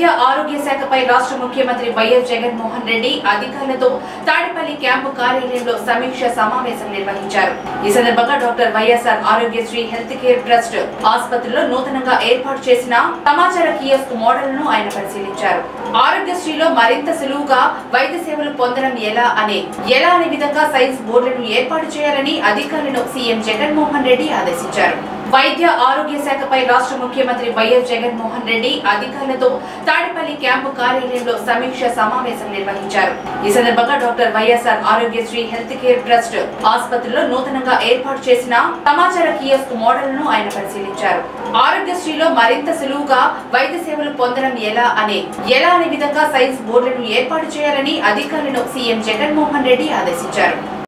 వైద్య ఆరోగ్య శాఖపై రాష్ట్ర ముఖ్యమంత్రి వైఎస్ జగన్మోహన్ రెడ్డి అధికారులతో తాడేపల్లి క్యాంపు కార్యాలయంలో సమీక్ష సమావేశం నిర్వహించారు ఈ సందర్భంగా doctor YSR Aarogyasri health care trust ఆసుపత్రిలో నూతనంగా ఏర్పాటు చేసిన సమాచార కియోస్క్ మోడల్ ను ఆయన పరిశీలించారు ఆరోగ్యశ్రీలో మరింత సులువుగా వైద్య సేవలు పొందడం ఎలా అనే ఎలా అనే విధంగా సైన్స్ బోర్డులను ఏర్పాటు చేయాలని అధికారులను సీఎం జగన్మోహన్ రెడ్డి ఆదేశించారు వైద్య ఆరోగ్య శాఖపై రాష్ట్ర ముఖ్యమంత్రి వైఎస్ జగన్మోహన్ రెడ్డి అధికారులతో తాడేపల్లి క్యాంపు కార్యాలయంలో సమీక్ష సమావేశం నిర్వహించారు ఈ సందర్భంగా doctor YSR Aarogyasri health care trust ఆసుపత్రిలో నూతనంగా ఏర్పాటు చేసిన సమాచార కియోస్క్ మోడల్ ను ఆయన పరిశీలించారు ఆరోగ్యశ్రీలో మరింత సులువుగా వైద్య సేవలు పొందడం ఎలా అనే ఎలా అనే విధంగా సైన్స్ బోర్డులను ఏర్పాటు చేయాలని అధికారులను సీఎం జగన్మోహన్ రెడ్డి ఆదేశించారు